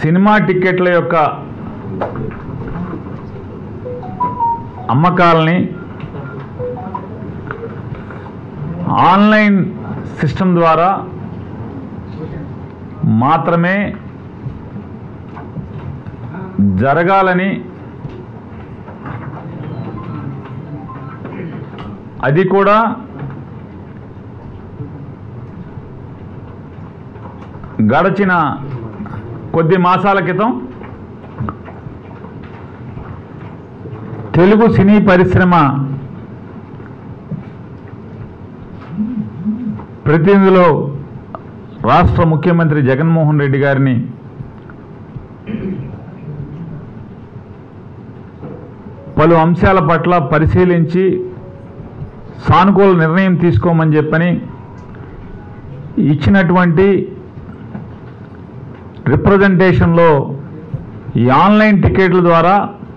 cinema టిక్కెట్ల యొక్క అమ్మకాలని online system ద్వారా మాత్రమే జరగాలని అది కూడా గడచిన కొద్ది మాసాల క్రితం తెలుగు సినీ పరిశ్రమ ప్రతినిధిలో రాష్ట్ర ముఖ్యమంత్రి జగన్మోహన్ రెడ్డి గారిని పలు అంశాల పట్ల పరిశీలించి సానుకూల నిర్ణయం తీసుకోమని చెప్పని ఇచ్చినటువంటి రిప్రజెంటేషన్లో ఈ ఆన్లైన్ టికెట్ల ద్వారా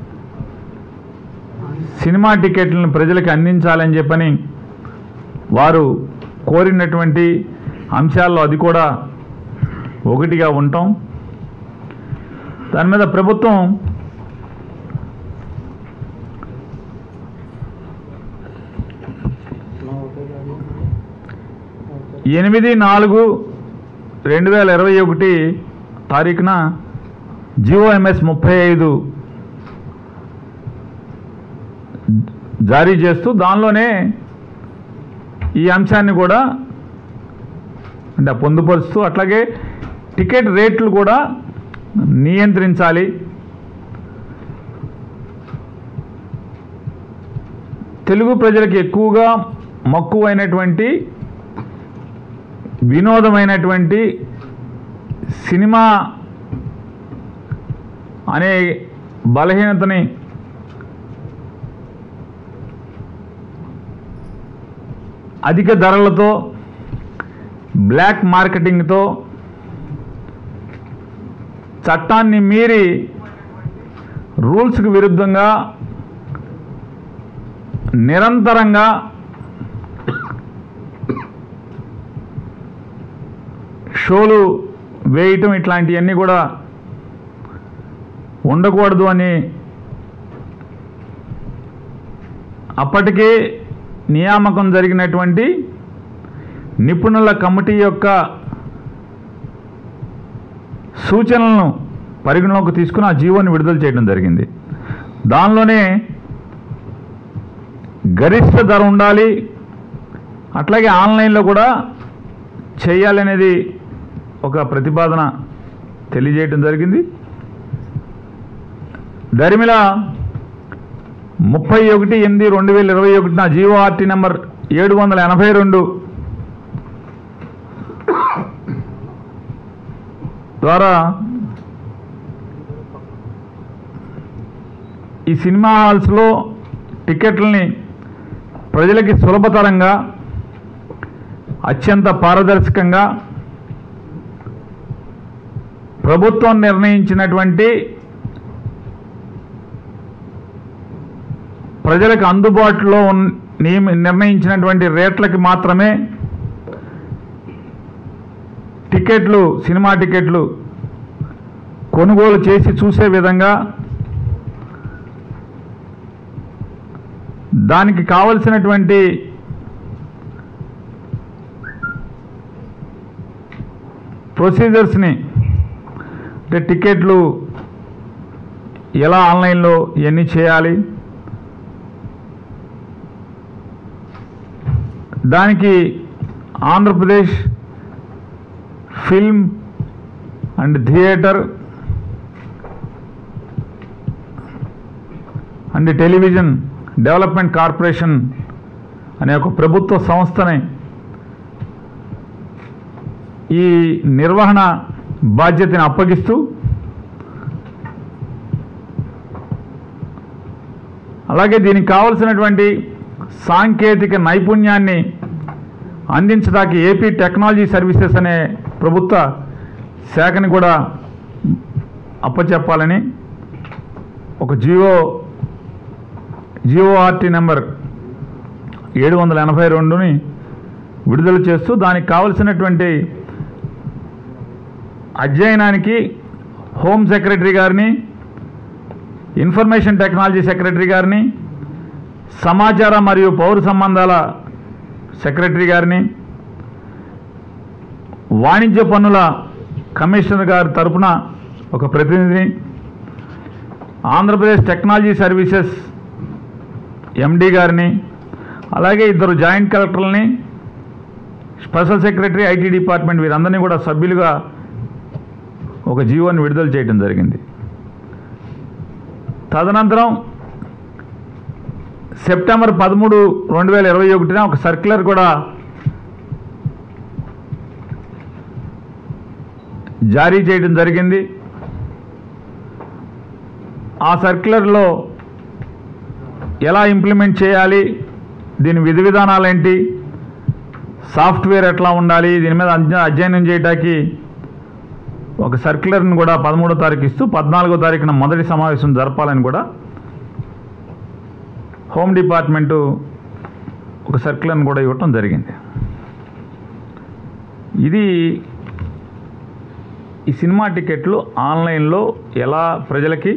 సినిమా టికెట్లను ప్రజలకు అందించాలని చెప్పని వారు కోరినటువంటి అంశాల్లో అది కూడా ఒకటిగా ఉంటాం దాని మీద ప్రభుత్వం ఎనిమిది నాలుగు రెండు వేల ఇరవై ఒకటి తారీఖున జిఓఎంఎస్ ముప్పై ఐదు జారీ చేస్తూ దానిలోనే ఈ అంశాన్ని కూడా అంటే పొందుపరుస్తూ అట్లాగే టికెట్ రేట్లు కూడా నియంత్రించాలి తెలుగు ప్రజలకు ఎక్కువగా మక్కువైనటువంటి వినోదమైనటువంటి సినిమా అనే బలహీనతని అధిక ధరలతో బ్లాక్ మార్కెటింగ్తో చట్టాన్ని మీరి రూల్స్కి విరుద్ధంగా నిరంతరంగా షోలు వేయటం ఇట్లాంటివన్నీ కూడా ఉండకూడదు అని అప్పటికే నియామకం జరిగినటువంటి నిపుణుల కమిటీ యొక్క సూచనలను పరిగణలోకి తీసుకుని ఆ జీవోని విడుదల చేయడం జరిగింది దానిలోనే గరిష్ట ధర ఉండాలి అట్లాగే ఆన్లైన్లో కూడా చేయాలనేది ఒక ప్రతిపాదన తెలియజేయడం జరిగింది దరిమిల ముప్పై ఒకటి ఎనిమిది రెండు వేల ఇరవై ఒకటిన జీఓఆర్టీ నెంబర్ ఏడు వందల ఎనభై రెండు ద్వారా ఈ సినిమా హాల్స్లో టికెట్లని ప్రజలకి సులభతరంగా అత్యంత పారదర్శకంగా ప్రభుత్వం నిర్ణయించినటువంటి ప్రజలకు అందుబాటులో ఉన్న నియమ నిర్ణయించినటువంటి రేట్లకి మాత్రమే టికెట్లు సినిమా టికెట్లు కొనుగోలు చేసి చూసే విధంగా దానికి కావలసినటువంటి ప్రొసీజర్స్ని అంటే టికెట్లు ఎలా ఆన్లైన్లో ఇవన్నీ చేయాలి దానికి Andhra Pradesh film and theatre and television development corporation అనే ఒక ప్రభుత్వ సంస్థని ఈ నిర్వహణ బాధ్యతని అప్పగిస్తూ అలాగే దీనికి కావలసినటువంటి సాంకేతిక నైపుణ్యాన్ని అందించడానికి ఏపీ టెక్నాలజీ సర్వీసెస్ అనే ప్రభుత్వ శాఖని కూడా అప్పచెప్పాలని ఒక జియో జియోఆర్టీ నెంబర్ ఏడు వందల ఎనభై రెండుని విడుదల చేస్తూ దానికి కావలసినటువంటి అధ్యయనానికి హోమ్ సెక్రటరీ గారిని ఇన్ఫర్మేషన్ టెక్నాలజీ సెక్రటరీ గారిని సమాచార మరియు పౌర సంబంధాల సెక్రటరీ గారిని వాణిజ్య పన్నుల కమిషనర్ గారి తరపున ఒక ప్రతినిధిని ఆంధ్రప్రదేశ్ టెక్నాలజీ సర్వీసెస్ ఎండి గారిని అలాగే ఇద్దరు joint కలెక్టర్లని special secretary IT department వీరందరినీ కూడా సభ్యులుగా ఒక జీవోని విడుదల చేయడం జరిగింది తదనంతరం సెప్టెంబర్ పదమూడు రెండు వేల ఇరవై ఒకటిన ఒక సర్క్యులర్ కూడా జారీ చేయడం జరిగింది ఆ సర్క్యులర్లో ఎలా ఇంప్లిమెంట్ చేయాలి దీని విధి విధానాలు ఏంటి సాఫ్ట్వేర్ ఎట్లా ఉండాలి దీని మీద అధ్య- అధ్యయనం చేయడానికి ఒక సర్క్యులర్ని కూడా పదమూడో తారీఖు ఇస్తూ పద్నాలుగో తారీఖున మొదటి సమావేశం జరపాలని కూడా హోమ్ డిపార్ట్మెంటు ఒక సర్క్యులర్ని కూడా ఇవ్వటం జరిగింది ఇది ఈ సినిమా టికెట్లు ఆన్లైన్లో ఎలా ప్రజలకి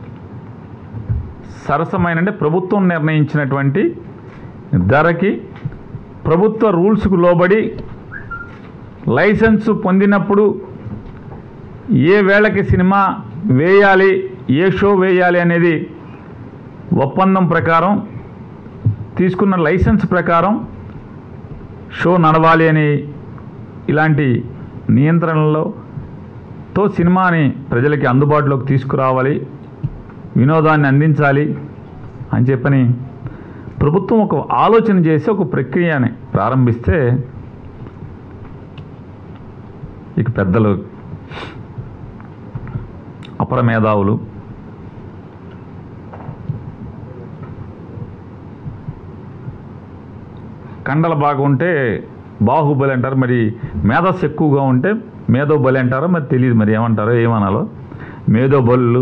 సరసమైన అంటే ప్రభుత్వం నిర్ణయించినటువంటి ధరకి ప్రభుత్వ రూల్స్కు లోబడి లైసెన్స్ పొందినప్పుడు ఏ వేళకి సినిమా వేయాలి ఏ షో వేయాలి అనేది ఒప్పందం ప్రకారం తీసుకున్న లైసెన్స్ ప్రకారం షో నడవాలి అని ఇలాంటి నియంత్రణలో తో సినిమాని ప్రజలకి అందుబాటులోకి తీసుకురావాలి వినోదాన్ని అందించాలి అని చెప్పని ప్రభుత్వం ఒక ఆలోచన చేసి ఒక ప్రక్రియని ప్రారంభిస్తే ఇక పెద్దలు అపర మేధావులు కండల బాగా ఉంటే బాహుబలి అంటారు మరి మేధస్సు ఎక్కువగా ఉంటే మేధోబలి అంటారో మరి తెలియదు మరి ఏమంటారో ఏమనాలో మేధోబలు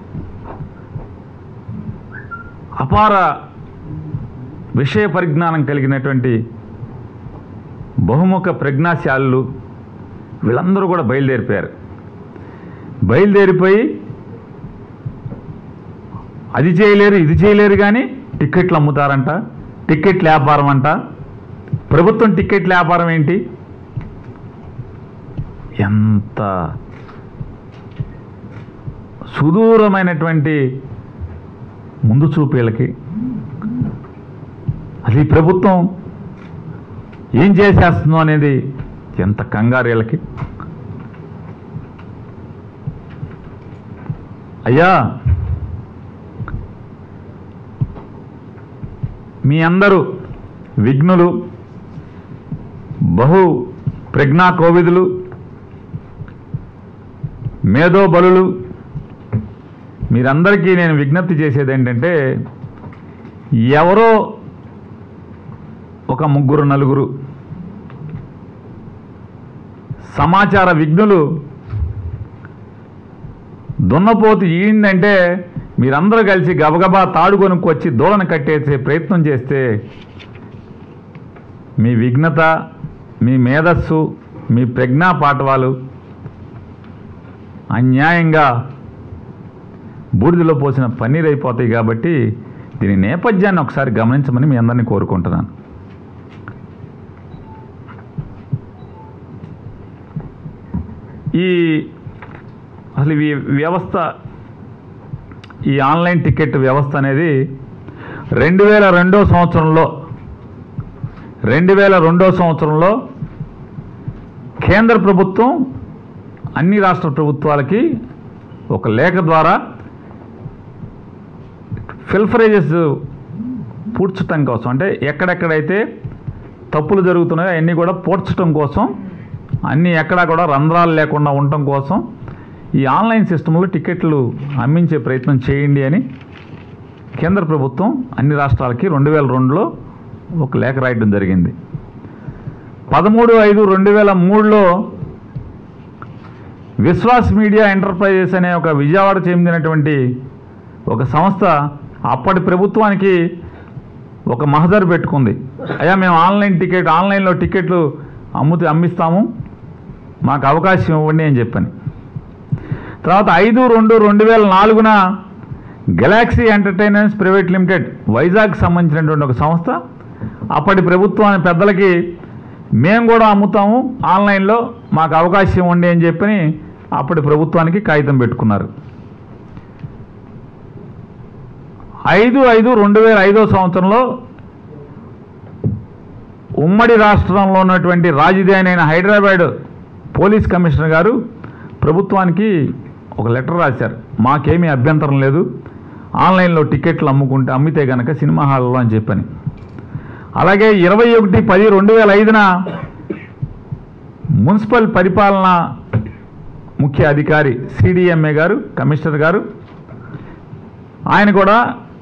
అపార విషయ పరిజ్ఞానం కలిగినటువంటి బహుముఖ ప్రజ్ఞాశాలు వీళ్ళందరూ కూడా బయలుదేరిపోయారు బయలుదేరిపోయి అది చేయలేరు ఇది చేయలేరు కానీ టిక్కెట్లు అమ్ముతారంట టిక్కెట్ల వ్యాపారం అంట ప్రభుత్వం టిక్కెట్ల వ్యాపారం ఏంటి ఎంత సుదూరమైనటువంటి ముందు చూపేళ్ళకి అది ప్రభుత్వం ఏం చేసేస్తుందో అనేది ఎంత కంగారేళ్ళకి అయ్యా మీ అందరూ విఘ్నులు బహు ప్రజ్ఞా కోవిదులు మేధోబలులు మీరందరికీ నేను విజ్ఞప్తి చేసేది ఏంటంటే ఎవరో ఒక ముగ్గురు నలుగురు సమాచార విఘ్నులు దున్నపోతు ఈయిందంటే మీరందరూ కలిసి గబగబా తాడు కొనుక్కొచ్చి దూడను కట్టేసే ప్రయత్నం చేస్తే మీ విఘ్నత మీ మేధస్సు మీ ప్రజ్ఞా పాఠవాలు అన్యాయంగా బూడిదలో పోసిన పన్నీర్ అయిపోతాయి కాబట్టి దీని నేపథ్యాన్ని ఒకసారి గమనించమని మీ అందరినీ కోరుకుంటున్నాను ఈ అసలు ఈ వ్యవస్థ ఈ ఆన్లైన్ టికెట్ వ్యవస్థ అనేది రెండు వేల రెండో సంవత్సరంలో రెండు వేల రెండో సంవత్సరంలో కేంద్ర ప్రభుత్వం అన్ని రాష్ట్ర ప్రభుత్వాలకి ఒక లేఖ ద్వారా ఫిల్ఫరేజెస్ పూడ్చటం కోసం అంటే ఎక్కడెక్కడైతే తప్పులు జరుగుతున్నాయో అవన్నీ కూడా పూడ్చటం కోసం అన్నీ ఎక్కడా కూడా రంధ్రాలు లేకుండా ఉండటం కోసం ఈ ఆన్లైన్ సిస్టంలో టికెట్లు అమ్మించే ప్రయత్నం చేయండి అని కేంద్ర ప్రభుత్వం అన్ని రాష్ట్రాలకి రెండు వేల రెండులో ఒక లేఖ రాయడం జరిగింది పదమూడు ఐదు రెండు వేల మూడులో విశ్వాస్ మీడియా ఎంటర్ప్రైజెస్ అనే ఒక విజయవాడ చెందినటువంటి ఒక సంస్థ అప్పటి ప్రభుత్వానికి ఒక మహజర్ పెట్టుకుంది అయ్యా మేము ఆన్లైన్ టికెట్ ఆన్లైన్లో టికెట్లు అమ్ముతూ అమ్మిస్తాము మాకు అవకాశం ఇవ్వండి అని చెప్పని తర్వాత ఐదు రెండు రెండు వేల నాలుగున galaxy entertainments private limited Vizag సంబంధించినటువంటి ఒక సంస్థ అప్పటి ప్రభుత్వాన్ని పెద్దలకి మేము కూడా అమ్ముతాము ఆన్లైన్లో మాకు అవకాశం ఇవ్వండి అని చెప్పని అప్పటి ప్రభుత్వానికి కాగితం పెట్టుకున్నారు ఐదు ఐదు రెండు వేల ఐదో సంవత్సరంలో ఉమ్మడి రాష్ట్రంలో ఉన్నటువంటి రాజధాని అయిన హైదరాబాద్ పోలీస్ కమిషనర్ గారు ప్రభుత్వానికి ఒక లెటర్ రాశారు మాకేమీ అభ్యంతరం లేదు ఆన్లైన్లో టికెట్లు అమ్ముకుంటే అమ్మితే గనక సినిమా హాల్లో అని చెప్పని అలాగే ఇరవై ఒకటి పది రెండు వేల ఐదున మున్సిపల్ పరిపాలన ముఖ్య అధికారి సిడిఎంఏ గారు కమిషనర్ గారు ఆయన కూడా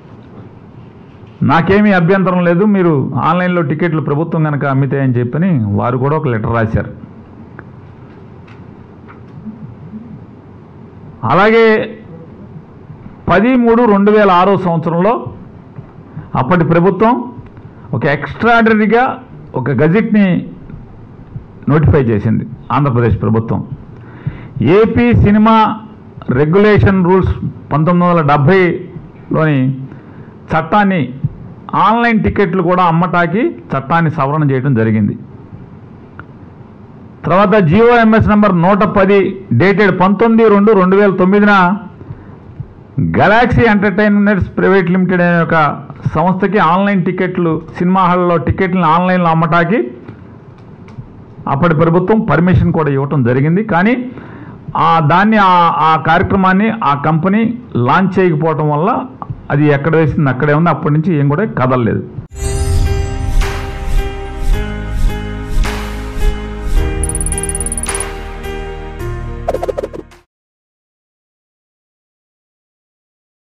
నాకేమీ అభ్యంతరం లేదు మీరు ఆన్లైన్లో టికెట్లు ప్రభుత్వం కనుక అమ్మితే అని చెప్పని వారు కూడా ఒక లెటర్ రాశారు అలాగే పది మూడు రెండు వేల ఆరో సంవత్సరంలో అప్పటి ప్రభుత్వం ఒక ఎక్స్ట్రాడనరీగా ఒక గజెట్ని నోటిఫై చేసింది ఆంధ్రప్రదేశ్ ప్రభుత్వం ఏపీ సినిమా రెగ్యులేషన్ రూల్స్ పంతొమ్మిది వందల డెబ్భైలోని చట్టాన్ని ఆన్లైన్ టికెట్లు కూడా అమ్మటానికి చట్టాన్ని సవరణ చేయడం జరిగింది తర్వాత జియోఎంఎస్ నంబర్ నూట పది డేటెడ్ పంతొమ్మిది రెండు రెండు వేల తొమ్మిదిన గెలాక్సీ ఎంటర్టైన్మెంట్స్ ప్రైవేట్ లిమిటెడ్ అనే ఒక సంస్థకి ఆన్లైన్ టికెట్లు సినిమా హాల్లో టికెట్లను ఆన్లైన్లో అమ్మటానికి అప్పటి ప్రభుత్వం పర్మిషన్ కూడా ఇవ్వటం జరిగింది కానీ ఆ దాన్ని ఆ- ఆ కార్యక్రమాన్ని ఆ కంపెనీ లాంచ్ చేయకపోవటం వల్ల అది ఎక్కడ వేసింది అక్కడే ఉంది అప్పటి నుంచి ఏం కూడా కదలలేదు